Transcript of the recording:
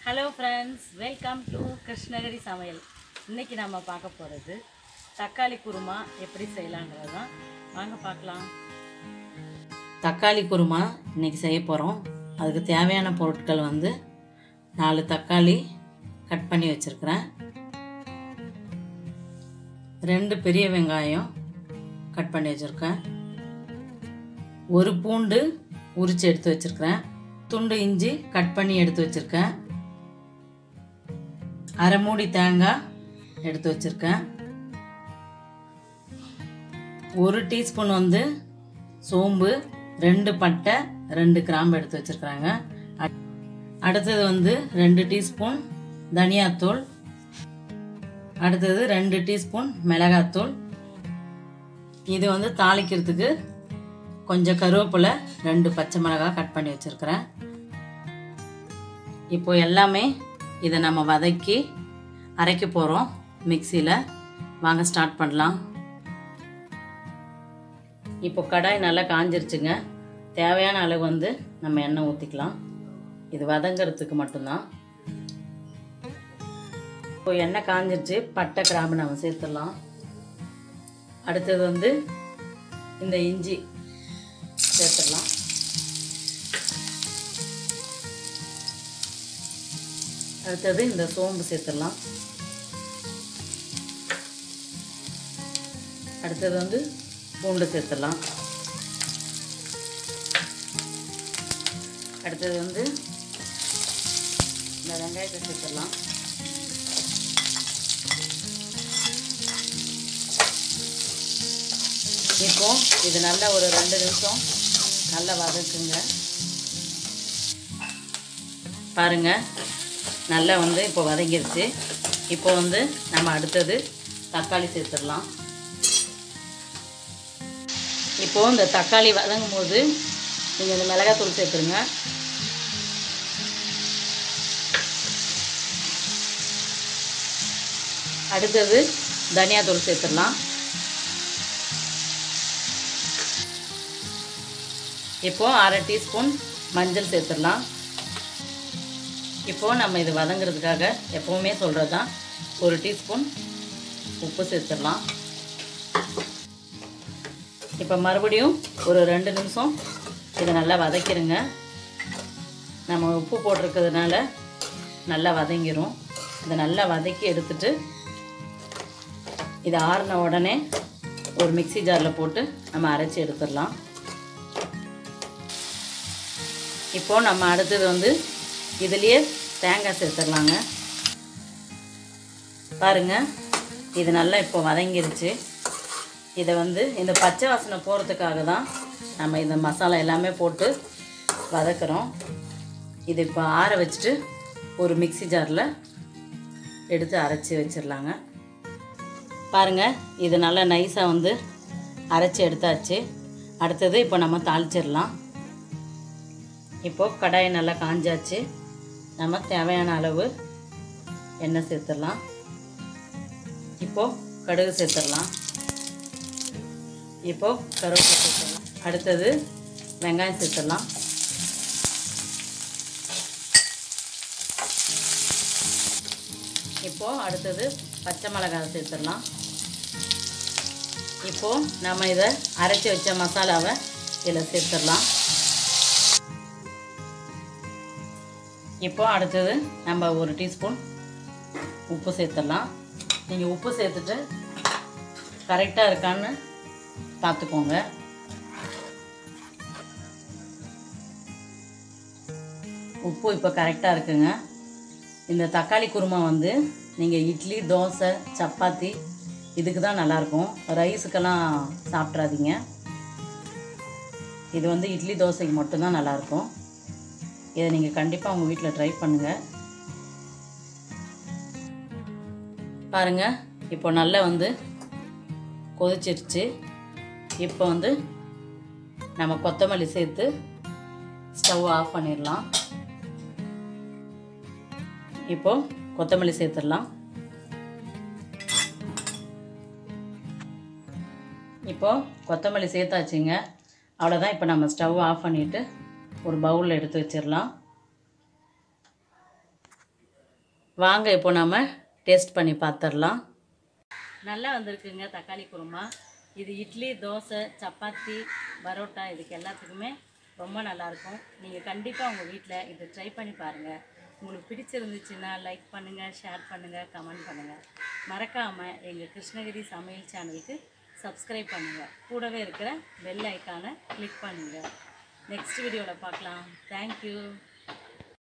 hello friends welcome to Krishnagiri சமையல் இன்னைக்கு நம்ம பார்க்க போகிறது தக்காளி குருமா எப்படி செய்யலாங்கிறது தான் வாங்க பார்க்கலாம் தக்காளி குருமா இன்னைக்கு செய்ய போகிறோம் அதுக்கு தேவையான பொருட்கள் வந்து நாலு தக்காளி கட் பண்ணி வச்சுருக்கிறேன் ரெண்டு பெரிய வெங்காயம் கட் பண்ணி வச்சுருக்கேன் ஒரு பூண்டு உரித்து எடுத்து வச்சுருக்கிறேன் துண்டு இஞ்சி கட் பண்ணி எடுத்து வச்சுருக்கேன் அரை மூடி தேங்காய் எடுத்து வச்சுருக்கேன் ஒரு டீஸ்பூன் வந்து சோம்பு ரெண்டு பட்டை ரெண்டு கிராம்பு எடுத்து வச்சுருக்குறாங்க அடுத்தது வந்து ரெண்டு டீஸ்பூன் தனியாத்தூள் அடுத்தது ரெண்டு டீஸ்பூன் மிளகாத்தூள் இது வந்து தாளிக்கிறதுக்கு கொஞ்சம் கருவேப்பிலை ரெண்டு பச்சை மிளகாய் கட் பண்ணி வச்சுருக்கிறேன் இப்போ எல்லாமே இதை நம்ம வதக்கி அரைக்க போகிறோம் மிக்சியில் வாங்க ஸ்டார்ட் பண்ணலாம் இப்போ கடாய் நல்லா காஞ்சிருச்சுங்க தேவையான அளவு வந்து நம்ம எண்ணெய் ஊற்றிக்கலாம் இது வதங்கிறதுக்கு மட்டும்தான் இப்போ எண்ணெய் காஞ்சிருச்சு பட்டை கிராம்பு நம்ம சேர்த்துடலாம் அடுத்தது வந்து இந்த இஞ்சி சேர்த்துடலாம் அடுத்தது இந்த சோம்பு சேர்த்துடலாம் அடுத்தது வந்து பூண்டு சேர்த்துடலாம் அடுத்தது வந்து இந்த வெங்காயத்தை சேர்த்துடலாம் இப்போ இது நல்லா ஒரு ரெண்டு நிமிஷம் நல்லா வதக்குங்க பாருங்க நல்லா வந்து இப்போ வதங்கிருச்சு இப்போ வந்து நம்ம அடுத்தது தக்காளி சேர்த்துடலாம் இப்போ இந்த தக்காளி வதங்கும் போது நீங்கள் இந்த மிளகாத்தூள் சேர்த்துருங்க அடுத்தது தனியாத்தூள் சேர்த்துடலாம் இப்போது அரை டீஸ்பூன் மஞ்சள் சேர்த்துடலாம் இப்போது நம்ம இது வதங்கிறதுக்காக எப்போவுமே சொல்கிறது தான் ஒரு டீஸ்பூன் உப்பு சேர்த்துடலாம் இப்போ மறுபடியும் ஒரு ரெண்டு நிமிஷம் இதை நல்லா வதக்கிடுங்க நம்ம உப்பு போட்டிருக்கிறதுனால நல்லா வதங்கிரும் இதை நல்லா வதக்கி எடுத்துட்டு இதை ஆறின உடனே ஒரு மிக்சி ஜாரில் போட்டு நம்ம அரைச்சி எடுத்துடலாம் இப்போது நம்ம அடுத்தது வந்து இதுலேயே தேங்காய் சேர்த்துடலாங்க பாருங்க இது நல்லா இப்போ வதங்கிருச்சு இதை வந்து இந்த பச்சை வாசனை போகிறதுக்காக தான் நம்ம இந்த மசாலா எல்லாமே போட்டு வதக்குறோம் இது இப்போ ஆற வச்சுட்டு ஒரு மிக்சி ஜாரில் எடுத்து அரைச்சி வச்சிடலாங்க பாருங்கள் இது நல்லா நைஸாக வந்து அரைச்சி எடுத்தாச்சு அடுத்தது இப்போ நம்ம தாளிச்சிடலாம் இப்போது கடாய் நல்லா காஞ்சாச்சு நம்ம தேவையான அளவு எண்ணெய் சேர்த்துடலாம் இப்போது கடுகு சேர்த்துடலாம் இப்போது கருவேப்பிலை சேர்த்துடலாம் அடுத்தது வெங்காயம் சேர்த்துடலாம் இப்போது அடுத்தது பச்சை மிளகாய் சேர்த்துடலாம் இப்போது நம்ம இதை அரைச்சி வச்ச மசாலாவை இதில் சேர்த்துடலாம் இப்போ அடுத்தது நம்ம ஒரு டீஸ்பூன் உப்பு சேர்த்துடலாம் நீங்கள் உப்பு சேர்த்துட்டு கரெக்டாக இருக்கான்னு பார்த்துக்கோங்க உப்பு இப்போ கரெக்டாக இருக்குங்க இந்த தக்காளி குருமா வந்து நீங்கள் இட்லி தோசை சப்பாத்தி இதுக்கு தான் நல்லாயிருக்கும் ரைஸுக்கெல்லாம் சாப்பிட்றாதீங்க இது வந்து இட்லி தோசைக்கு மட்டும்தான் நல்லாயிருக்கும் இதை நீங்கள் கண்டிப்பாக உங்கள் வீட்டில் ட்ரை பண்ணுங்கள் பாருங்கள் இப்போ நல்லா வந்து கொதிச்சிருச்சு இப்போ வந்து நம்ம கொத்தமல்லி சேர்த்து ஸ்டவ் ஆஃப் பண்ணிடலாம் இப்போ கொத்தமல்லி சேர்த்துடலாம் இப்போ கொத்தமல்லி சேர்த்தாச்சுங்க அவ்வளோதான் இப்போ நம்ம ஸ்டவ் ஆஃப் பண்ணிவிட்டு ஒரு பவுலில் எடுத்து வச்சிடலாம் வாங்க இப்போ நம்ம டேஸ்ட் பண்ணி பார்த்துடலாம் நல்லா வந்திருக்குங்க தக்காளி குருமா இது இட்லி தோசை சப்பாத்தி பரோட்டா இதுக்கு எல்லாத்துக்குமே ரொம்ப நல்லாயிருக்கும் நீங்கள் கண்டிப்பாக உங்கள் வீட்டில் இதை ட்ரை பண்ணி பாருங்கள் உங்களுக்கு பிடிச்சிருந்துச்சுன்னா லைக் பண்ணுங்கள் ஷேர் பண்ணுங்கள் கமெண்ட் பண்ணுங்கள் மறக்காமல் எங்கள் கிருஷ்ணகிரி சமையல் சேனலுக்கு சப்ஸ்கிரைப் பண்ணுங்கள் கூடவே இருக்கிற பெல் ஐக்கானை கிளிக் பண்ணுங்கள் நெக்ஸ்ட் வீடியோவில் பார்க்கலாம் தேங்க்யூ